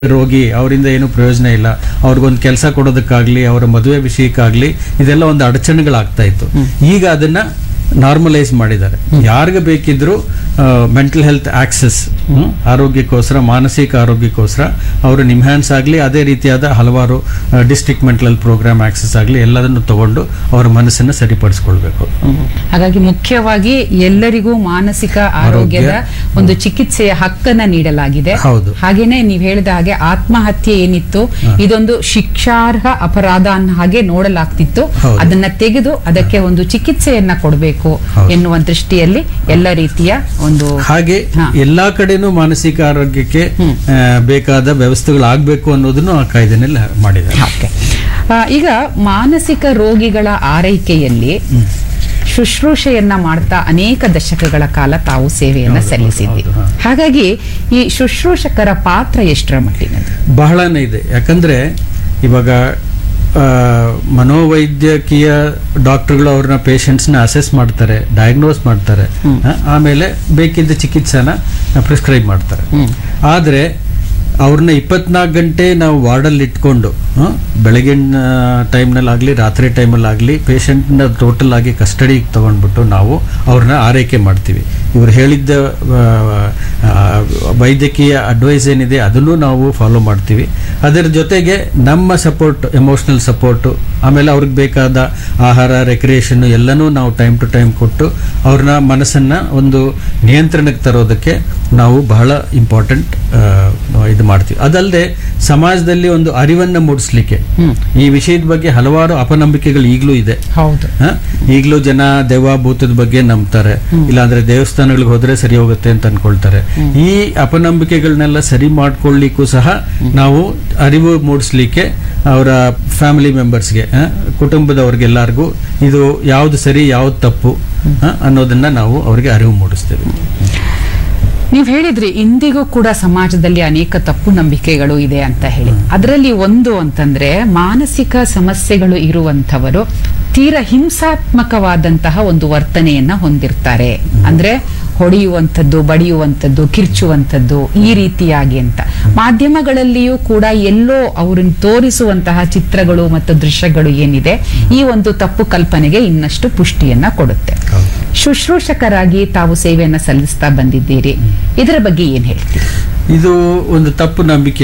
ರೋಗಿ ಅವರಿಂದ ಏನು ಪ್ರಯೋಜನ ಇಲ್ಲ ಅವ್ರಿಗೊಂದು ಕೆಲಸ ಕೊಡೋದಕ್ಕಾಗ್ಲಿ ಅವರ ಮದುವೆ ವಿಷಯಕ್ಕಾಗ್ಲಿ ಇದೆಲ್ಲ ಒಂದು ಅಡಚಣೆಗಳಾಗ್ತಾ ಇತ್ತು ಈಗ ಅದನ್ನ ನಾರ್ಮಲೈಸ್ ಮಾಡಿದ್ದಾರೆ ಯಾರಿಗೆ ಬೇಕಿದ್ರು ಮೆಂಟಲ್ ಹೆಲ್ತ್ ಆಕ್ಸೆಸ್ ಆರೋಗ್ಯಕ್ಕೋಸ್ಕರ ಮಾನಸಿಕ ಆರೋಗ್ಯಕ್ಕೋಸ್ಕರ ಅವರು ನಿಮ್ಹ್ಯಾನ್ಸ್ ಆಗಲಿ ಅದೇ ರೀತಿಯಾದ ಹಲವಾರು district mental health programme access ಆಗಲಿ ಎಲ್ಲದನ್ನು ತಗೊಂಡು ಅವರ ಮನಸ್ಸನ್ನು ಸರಿಪಡಿಸ್ಕೊಳ್ಬೇಕು ಹಾಗಾಗಿ ಮುಖ್ಯವಾಗಿ ಎಲ್ಲರಿಗೂ ಮಾನಸಿಕ ಆರೋಗ್ಯದ ಒಂದು ಚಿಕಿತ್ಸೆಯ ಹಕ್ಕನ್ನ ನೀಡಲಾಗಿದೆ ಹೌದು. ಹಾಗೇನೆ ನೀವು ಹೇಳಿದ ಹಾಗೆ ಆತ್ಮಹತ್ಯೆ ಏನಿತ್ತು ಇದೊಂದು ಶಿಕ್ಷಾರ್ಹ ಅಪರಾಧ ಅನ್ನೋ ಹಾಗೆ ನೋಡಲಾಗ್ತಿತ್ತು ಹೌದು. ಅದನ್ನ ತೆಗೆದು ಅದಕ್ಕೆ ಒಂದು ಚಿಕಿತ್ಸೆಯನ್ನ ಕೊಡಬೇಕು ಹೌದು. ಎನ್ನುವ ದೃಷ್ಟಿಯಲ್ಲಿ ಎಲ್ಲ ರೀತಿಯ ಒಂದು ಹಾಗೆ ಹಾ. ಎಲ್ಲಾ ಕಡೆನೂ ಮಾನಸಿಕ ಆರೋಗ್ಯಕ್ಕೆ ಆ, ಬೇಕಾದ ವ್ಯವಸ್ಥೆಗಳಾಗಬೇಕು ಅನ್ನೋದನ್ನು ಆ ಕಾಯ್ದೆನಲ್ಲಿ ಮಾಡಿದ್ದಾರೆ ಓಕೆ. ಆ, ಈಗ ಮಾನಸಿಕ ರೋಗಿಗಳ ಆರೈಕೆಯಲ್ಲಿ ಶುಶ್ರೂಷೆಯನ್ನ ಮಾಡ್ತಾ ಅನೇಕ ದಶಕಗಳ ಕಾಲ ತಾವು ಸೇವೆಯನ್ನ ಹೌದು, ಸಲ್ಲಿಸಿದ್ರಿ ಹೌದು, ಹಾ. ಹಾಗಾಗಿ ಈ ಶುಶ್ರೂಷಕರ ಪಾತ್ರ ಎಷ್ಟರ ಮಟ್ಟಿನದು ಬಹಳನೇ ಇದೆ ಯಾಕಂದ್ರೆ ಇವಾಗ ಆ, ಮನೋವೈದ್ಯಕೀಯ ಡಾಕ್ಟರ್ಗಳು ಅವ್ರನ್ನ ಪೇಷಂಟ್ಸ್ನ ಅಸೆಸ್ ಮಾಡ್ತಾರೆ ಡಯಾಗ್ನೋಸ್ ಮಾಡ್ತಾರೆ ಆ, ಆಮೇಲೆ ಬೇಕಿದ್ದ ಚಿಕಿತ್ಸೆನ ಪ್ರಿಸ್ಕ್ರೈಬ್ ಮಾಡ್ತಾರೆ ಆದರೆ ಅವ್ರನ್ನ ಇಪ್ಪತ್ನಾಲ್ಕು ಗಂಟೆ ನಾವು ವಾರ್ಡಲ್ಲಿ ಇಟ್ಕೊಂಡು ಆ, ಬೆಳಗಿನ ಟೈಮ್ನಲ್ಲಾಗಲಿ ರಾತ್ರಿ ಟೈಮಲ್ಲಾಗಲಿ ಪೇಷಂಟ್ನ ಟೋಟಲ್ ಆಗಿ ಕಸ್ಟಡಿಗೆ ತಗೊಂಡ್ಬಿಟ್ಟು ನಾವು ಅವ್ರನ್ನ ಆರೈಕೆ ಮಾಡ್ತೀವಿ ಇವ್ರು ಹೇಳಿದ್ದ ಆ, ಆ, ವೈದ್ಯಕೀಯ ಅಡ್ವೈಸ್ ಏನಿದೆ ಅದನ್ನು ನಾವು ಫಾಲೋ ಮಾಡ್ತೀವಿ ಅದರ ಜೊತೆಗೆ ನಮ್ಮ ಸಪೋರ್ಟ್ ಎಮೋಷ್ನಲ್ ಸಪೋರ್ಟು ಆಮೇಲೆ ಅವ್ರಿಗೆ ಬೇಕಾದ ಆಹಾರ ರೆಕ್ರಿಯೇಷನ್ ಎಲ್ಲನೂ ನಾವು ಟೈಮ್ ಟು ಟೈಮ್ ಕೊಟ್ಟು ಅವ್ರನ್ನ ಮನಸ್ಸನ್ನ ಒಂದು ನಿಯಂತ್ರಣಕ್ಕೆ ತರೋದಕ್ಕೆ ನಾವು ಬಹಳ ಇಂಪಾರ್ಟೆಂಟ್ ಇದು ಮಾಡ್ತೀವಿ ಅದಲ್ಲದೆ ಸಮಾಜದಲ್ಲಿ ಒಂದು ಅರಿವನ್ನು ಮೂಡಿಸ್ಲಿಕ್ಕೆ ಈ ವಿಷಯದ ಬಗ್ಗೆ ಹಲವಾರು ಅಪನಂಬಿಕೆಗಳು ಈಗಲೂ ಇದೆ ಹೌದು ಹ? ಈಗಲೂ ಜನ ದೆವ್ವ ಭೂತದ ಬಗ್ಗೆ ನಂಬ್ತಾರೆ ಇಲ್ಲಾಂದ್ರೆ ದೇವಸ್ಥಾನಗಳಿಗೆ ಹೋದ್ರೆ ಸರಿ ಹೋಗುತ್ತೆ ಅಂತ ಅನ್ಕೊಳ್ತಾರೆ ಈ ಅಪನಂಬಿಕೆಗಳನ್ನೆಲ್ಲ ಸರಿ ಮಾಡ್ಕೊಳ್ಳಿಕ್ಕೂ ಸಹ ನಾವು ಅರಿವು ಮೂಡಿಸ್ಲಿಕ್ಕೆ ಅವರ ಫ್ಯಾಮಿಲಿ ಮೆಂಬರ್ಸ್ಗೆ ಕುಟುಂಬದವ್ರಿಗೆಲ್ಲರಿಗೂ ಇದು ಯಾವ್ದು ಸರಿ ಯಾವ್ದು ತಪ್ಪು ಹ? ಅನ್ನೋದನ್ನ ನಾವು ಅವರಿಗೆ ಅರಿವು ಮೂಡಿಸ್ತೇವೆ ನೀವು ಹೇಳಿದ್ರಿ ಇಂದಿಗೂ ಕೂಡ ಸಮಾಜದಲ್ಲಿ ಅನೇಕ ತಪ್ಪು ನಂಬಿಕೆಗಳು ಇದೆ ಅಂತ ಹೇಳಿ ಅದರಲ್ಲಿ ಒಂದು ಅಂತಂದ್ರೆ ಮಾನಸಿಕ ಸಮಸ್ಯೆಗಳು ಇರುವಂತವರು ತೀರಾ ಹಿಂಸಾತ್ಮಕವಾದಂತಹ ಒಂದು ವರ್ತನೆಯನ್ನ ಹೊಂದಿರ್ತಾರೆ ಅಂದ್ರೆ ಹೊಡೆಯುವಂಥದ್ದು ಬಡಿಯುವಂಥದ್ದು ಕಿರ್ಚುವಂಥದ್ದು ಈ ರೀತಿಯಾಗಿ ಅಂತ ಮಾಧ್ಯಮಗಳಲ್ಲಿಯೂ ಕೂಡ ಎಲ್ಲೋ ಅವ್ರನ್ನ ತೋರಿಸುವಂತಹ ಚಿತ್ರಗಳು ಮತ್ತು ದೃಶ್ಯಗಳು ಏನಿದೆ ಈ ಒಂದು ತಪ್ಪು ಕಲ್ಪನೆಗೆ ಇನ್ನಷ್ಟು ಪುಷ್ಟಿಯನ್ನ ಕೊಡುತ್ತೆ ಹೌದು. ಶುಶ್ರೂಷಕರಾಗಿ ತಾವು ಸೇವೆಯನ್ನ ಸಲ್ಲಿಸ್ತಾ ಬಂದಿದ್ದೀರಿ ಇದರ ಬಗ್ಗೆ ಏನ್ ಹೇಳ್ತೀರಿ ಇದು ಒಂದು ತಪ್ಪು ನಂಬಿಕೆ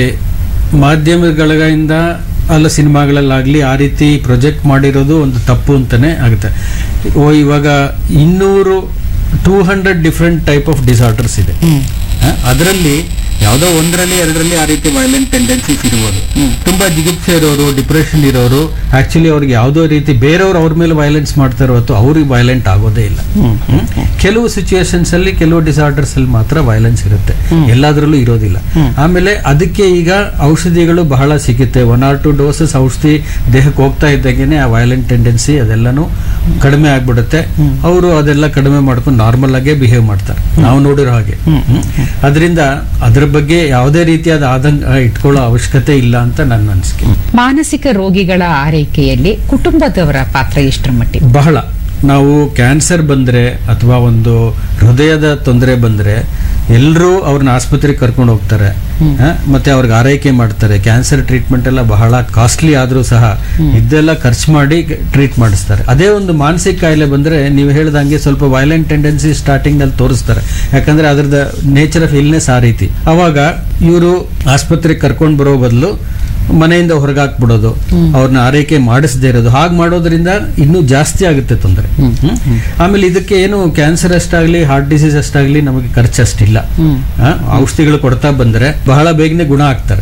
ಮಾಧ್ಯಮಗಳಿಂದ ಅಲ್ಲ ಸಿನಿಮಾಗಳಲ್ಲಾಗ್ಲಿ ಆ ರೀತಿ ಪ್ರೊಜೆಕ್ಟ್ ಮಾಡಿರೋದು ಒಂದು ತಪ್ಪು ಅಂತಾನೆ ಆಗುತ್ತೆ ಓ ಇವಾಗ ಇನ್ನೂರು two hundred different type of disorders ಇದೆ ಅದರಲ್ಲಿ ಯಾವುದೋ ಒಂದರಲ್ಲಿ ಎರಡರಲ್ಲಿ ಆ ರೀತಿ ವೈಲೆಂಟ್ ಟೆಂಡೆನ್ಸೀಸ್ ಇರ್ಬೋದು ತುಂಬಾ ಜಿಗುಪ್ಸೆ ಇರೋರು ಡಿಪ್ರೆಷನ್ ಇರೋರು ಆಕ್ಚುಲಿ ಅವ್ರಿಗೆ ಯಾವುದೋ ರೀತಿ ಬೇರೆಯವ್ರು ಅವ್ರ ಮೇಲೆ ವೈಲೆನ್ಸ್ ಮಾಡ್ತಾ ಹೊತ್ತು ಅವ್ರಿಗೆ ವೈಲೆಂಟ್ ಆಗೋದೇ ಇಲ್ಲ ಹ್ಮ್? ಕೆಲವು ಸಿಚುಯೇಷನ್ಸ್ ಅಲ್ಲಿ ಕೆಲವು ಡಿಸಾರ್ಡರ್ಸ್ ಅಲ್ಲಿ ಮಾತ್ರ ವೈಲೆನ್ಸ್ ಇರುತ್ತೆ ಎಲ್ಲಾದ್ರಲ್ಲೂ ಇರೋದಿಲ್ಲ ಆಮೇಲೆ ಅದಕ್ಕೆ ಈಗ ಔಷಧಿಗಳು ಬಹಳ ಸಿಗುತ್ತೆ ಒನ್ ಆರ್ ಟು ಡೋಸಸ್ ಔಷಧಿ ದೇಹಕ್ಕೆ ಹೋಗ್ತಾ ಇದ್ದಾಗೇನೆ ಆ ವೈಲೆಂಟ್ ಟೆಂಡೆನ್ಸಿ ಅದೆಲ್ಲನೂ ಕಡಿಮೆ ಆಗ್ಬಿಡುತ್ತೆ ಅವರು ಅದೆಲ್ಲ ಕಡಿಮೆ ಮಾಡ್ಕೊಂಡು ನಾರ್ಮಲ್ ಆಗೇ ಬಿಹೇವ್ ಮಾಡ್ತಾರೆ ನಾವು ನೋಡಿರೋ ಹಾಗೆ ಅದರಿಂದ ಅದ್ರ ಬಗ್ಗೆ ಯಾವುದೇ ರೀತಿಯಾದ ಆತಂಕ ಇಟ್ಕೊಳ್ಳೋ ಅವಶ್ಯಕತೆ ಇಲ್ಲ ಅಂತ ನನ್ನ ಅನಿಸಿಕೆ ಮಾನಸಿಕ ರೋಗಿಗಳ ಆರೈಕೆಯಲ್ಲಿ ಕುಟುಂಬದವರ ಪಾತ್ರ ಎಷ್ಟರ ಮಟ್ಟಿಗೆ ಬಹಳ ನಾವು ಕ್ಯಾನ್ಸರ್ ಬಂದ್ರೆ ಅಥವಾ ಒಂದು ಹೃದಯದ ತೊಂದರೆ ಬಂದ್ರೆ ಎಲ್ಲರೂ ಅವ್ರನ್ನ ಆಸ್ಪತ್ರೆಗೆ ಕರ್ಕೊಂಡು ಹೋಗ್ತಾರೆ ಹ? ಮತ್ತೆ ಅವ್ರಿಗೆ ಆರೈಕೆ ಮಾಡ್ತಾರೆ ಕ್ಯಾನ್ಸರ್ ಟ್ರೀಟ್ಮೆಂಟ್ ಎಲ್ಲ ಬಹಳ ಕಾಸ್ಟ್ಲಿ ಆದ್ರೂ ಸಹ ಇದೆಲ್ಲ ಖರ್ಚು ಮಾಡಿ ಟ್ರೀಟ್ ಮಾಡಿಸ್ತಾರೆ ಅದೇ ಒಂದು ಮಾನಸಿಕ ಕಾಯಿಲೆ ಬಂದ್ರೆ ನೀವು ಹೇಳ್ದಂಗೆ ಸ್ವಲ್ಪ ವೈಲೆಂಟ್ ಟೆಂಡೆನ್ಸಿ ಸ್ಟಾರ್ಟಿಂಗ್ ನಲ್ಲಿ ತೋರಿಸ್ತಾರೆ ಯಾಕಂದ್ರೆ ಅದ್ರದ್ದು ನೇಚರ್ ಆಫ್ ಇಲ್ನೆಸ್ ಆ ರೀತಿ ಅವಾಗ ಇವರು ಆಸ್ಪತ್ರೆಗೆ ಕರ್ಕೊಂಡು ಬರೋ ಬದಲು ಮನೆಯಿಂದ ಹೊರಗಾಕ್ಬಿಡೋದು ಅವ್ರನ್ನ ಆರೈಕೆ ಮಾಡಿಸದೇ ಇರೋದು ಹಾಗೆ ಮಾಡೋದ್ರಿಂದ ಇನ್ನೂ ಜಾಸ್ತಿ ಆಗುತ್ತೆ ತೊಂದರೆ ಆಮೇಲೆ ಇದಕ್ಕೆ ಏನು ಕ್ಯಾನ್ಸರ್ ಅಷ್ಟಾಗ್ಲಿ ಹಾರ್ಟ್ ಡಿಸೀಸ್ ಅಷ್ಟಾಗ್ಲಿ ನಮಗೆ ಖರ್ಚು ಅಷ್ಟಿಲ್ಲ ಆ, ಔಷಧಿಗಳು ಕೊಡ್ತಾ ಬಂದ್ರೆ ಬಹಳ ಬೇಗನೆ ಗುಣ ಆಗ್ತಾರೆ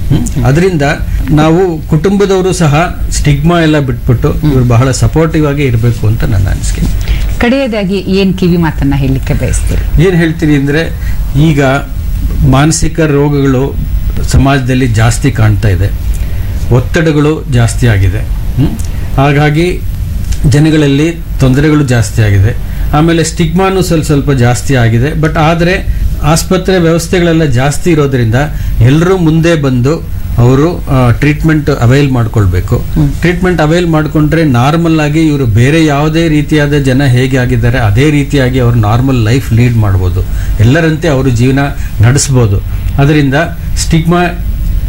ಅದರಿಂದ ನಾವು ಕುಟುಂಬದವರು ಸಹ ಸ್ಟಿಗ್ಮಾ ಎಲ್ಲ ಬಿಟ್ಬಿಟ್ಟು ಇವ್ರು ಬಹಳ ಸಪೋರ್ಟಿವ್ ಆಗಿ ಇರಬೇಕು ಅಂತ ನನ್ನ ಅನಿಸಿಕೆ ಕಡೆಯದಾಗಿ ಏನ್ ಕಿವಿ ಮಾತನ್ನ ಹೇಳಲಿಕ್ಕೆ ಬಯಸ್ತೀರಿ ಏನು ಹೇಳ್ತೀನಿ ಅಂದರೆ ಈಗ ಮಾನಸಿಕ ರೋಗಗಳು ಸಮಾಜದಲ್ಲಿ ಜಾಸ್ತಿ ಕಾಣ್ತಾ ಇದೆ ಒತ್ತಡಗಳು ಜಾಸ್ತಿ ಆಗಿದೆ ಹ್ಮ್? ಹಾಗಾಗಿ ಜನಗಳಲ್ಲಿ ತೊಂದರೆಗಳು ಜಾಸ್ತಿ ಆಗಿದೆ ಆಮೇಲೆ ಸ್ಟಿಗ್ಮಾನು ಸ್ವಲ್ಪ ಸ್ವಲ್ಪ ಜಾಸ್ತಿ ಆಗಿದೆ ಬಟ್ ಆದರೆ ಆಸ್ಪತ್ರೆ ವ್ಯವಸ್ಥೆಗಳೆಲ್ಲ ಜಾಸ್ತಿ ಇರೋದ್ರಿಂದ ಎಲ್ಲರೂ ಮುಂದೆ ಬಂದು ಅವರು ಟ್ರೀಟ್ಮೆಂಟ್ ಅವೈಲ್ ಮಾಡ್ಕೊಳ್ಬೇಕು ಟ್ರೀಟ್ಮೆಂಟ್ ಅವೈಲ್ ಮಾಡ್ಕೊಂಡ್ರೆ ನಾರ್ಮಲ್ ಆಗಿ ಇವರು ಬೇರೆ ಯಾವುದೇ ರೀತಿಯಾದ ಜನ ಹೇಗೆ ಆಗಿದ್ದಾರೆ ಅದೇ ರೀತಿಯಾಗಿ ಅವರು ನಾರ್ಮಲ್ ಲೈಫ್ ಲೀಡ್ ಮಾಡ್ಬೋದು ಎಲ್ಲರಂತೆ ಅವರು ಜೀವನ ನಡೆಸ್ಬೋದು ಅದರಿಂದ ಸ್ಟಿಗ್ಮಾ